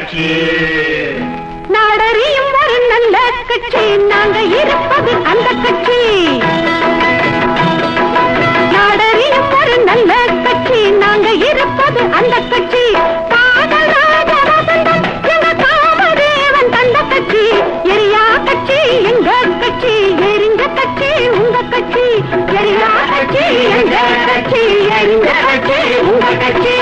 கட்சி நாடறியும் ஒரு நல்ல கட்சி நாங்க இருப்பது அந்த கட்சி நாடறியும் ஒரு நல்ல கட்சி நாங்க இருப்பது அந்த கட்சி காதல் ராஜ வசந்தம் எங்க காமதேவன் தந்த கட்சி எரியா கட்சி எங்க கட்சி எரிஞ்ச கட்சி உங்க கட்சி எரியா கட்சி எங்க கட்சி எரிஞ்ச கட்சி உங்க கட்சி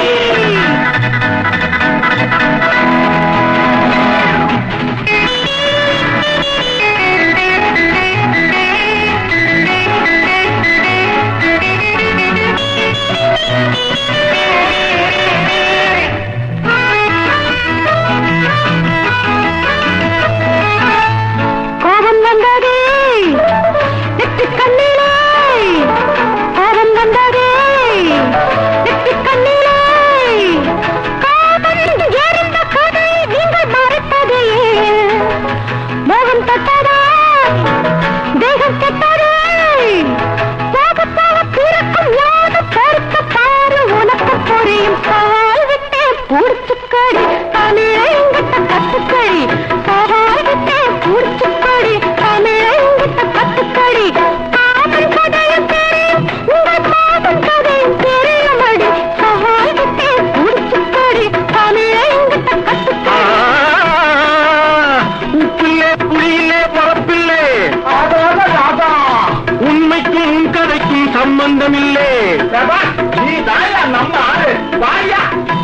கோபம் வந்ததே நெற்றி கண்ணிலே கோபம் வந்ததே நெற்றி கண்ணிலே காதல் எரிந்த கதை நீங்கள் மறைப்பதே மோகம் தட்டதா தேகம் கெட்டதே போக போக பிறக்கும் யாது பொறுத்த பாரு உனக்கு புரியும் சவால் விட்டே பூடிச்சுக்கடி தமிழங்கிட்ட கத்துக்கடி சவால் விட்டே பூடிச்சுக்கடி தமிழங்கிட்ட கத்துக்கடி காதல் கதையும் தெரியும் உங்கள் காதல் கதையும் தெரியுமடி சவால் விட்டே பூடிச்சுக்கடி தமிழங்கிட்ட கத்துக்கடி உப்பில்லே புளியிலே பரப்பில்லே உண்மைக்கும் உன் கதைக்கும் சம்பந்தம் இல்லே நீ தாயா நம்ம ஆளு வாயா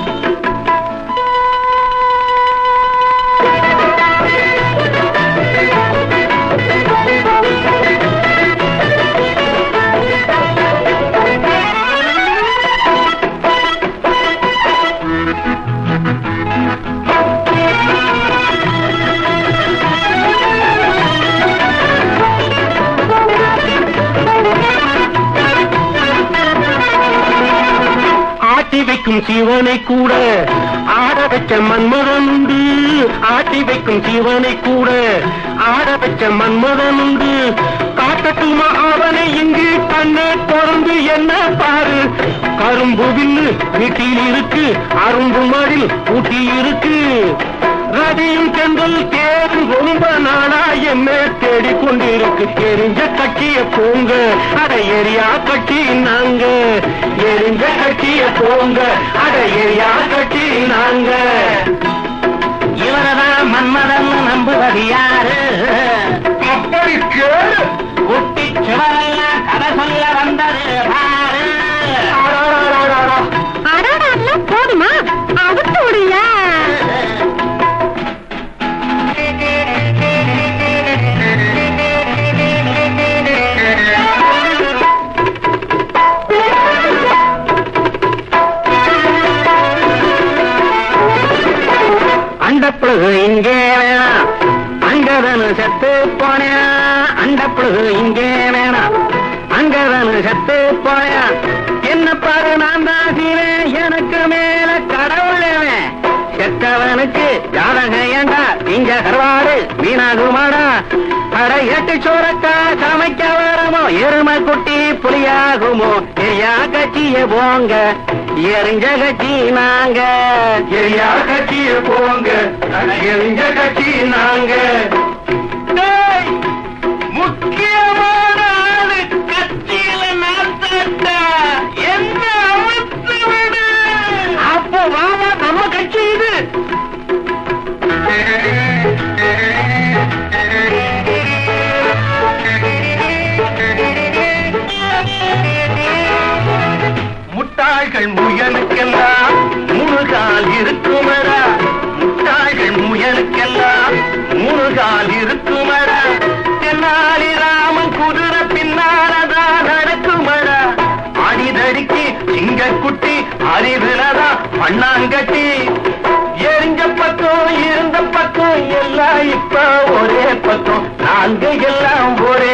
ஆட்டி வைக்கும் சிவனை கூட ஆட வச்ச மன்மதன் உண்டு ஆட்டி வைக்கும் சிவனை கூட ஆட வச்ச மன்மதன் உண்டு காட்டட்டுமா அவனை இங்கு கண்ணை திறந்து என்ன பாரு கரும்பு வில்லு வீட்டில் இருக்கு அரும்பு மடில் ஊட்டி இருக்கு ரதியும் செந்தல் தேரும் ரொம்ப நாளா என்ன தேடிக் கொண்டிருக்கு தெரிஞ்ச கட்சிய போங்க அட எரியா கட்சி நாங்க எரிஞ்ச கட்சிய போங்க அட எரியா கட்சி நாங்க இவரதான் மன்மதன் நம்புவது யாரு அப்படி கேளு குட்டி சிவனெல்லாம் கதை சொல்ல வந்தது பாரு அடடா போதுமா அவுத்து விடுயா அண்டப்புழுகு இங்கே வேணாம் அங்கதனு செத்து போனேன் அண்டப்புழுகு இங்கே வேணாம் அங்கதனு செத்து போனேன் என்ன பாரு நான் தான் சீவன் எனக்கு மேல கடவுளவன் செத்தவனுக்கு ஜாதகம் ஏண்டா இங்க கருவாடு மீனாகுமாடா அட எட்டு சோரக்கா சமைக்க வரமோ எருமை குட்டி புலியாகுமோ எரியா கட்சிய போங்க எரிஞ்ச கட்சி நாங்க எரியா கட்சிய போங்க எரிஞ்ச கட்சி நாங்க டேய், முக்கியமான ஆளு கட்சியில நாட்டாட்ட என்ன அவுத்து விடு அப்போ வாமா நம்ம கட்சி இது முட்டாள்கள் முயலுக்கெல்லாம் மூணு கால் இருக்குமடா முட்டாள்கள் முயலுக்கெல்லாம் மூணு கால் இருக்குமடா தென்னாலி ராமன் குதிரை பின்னாலதான் நடக்குமடா அடிதடிக்கு சிங்கக்குட்டி அறிவுலதான் மண்ணாங்கட்டி எரிஞ்ச பக்கம் இருந்த பக்கம் எல்லாம் இப்ப ஒரே பக்கம் நாங்க எல்லாம் ஒரே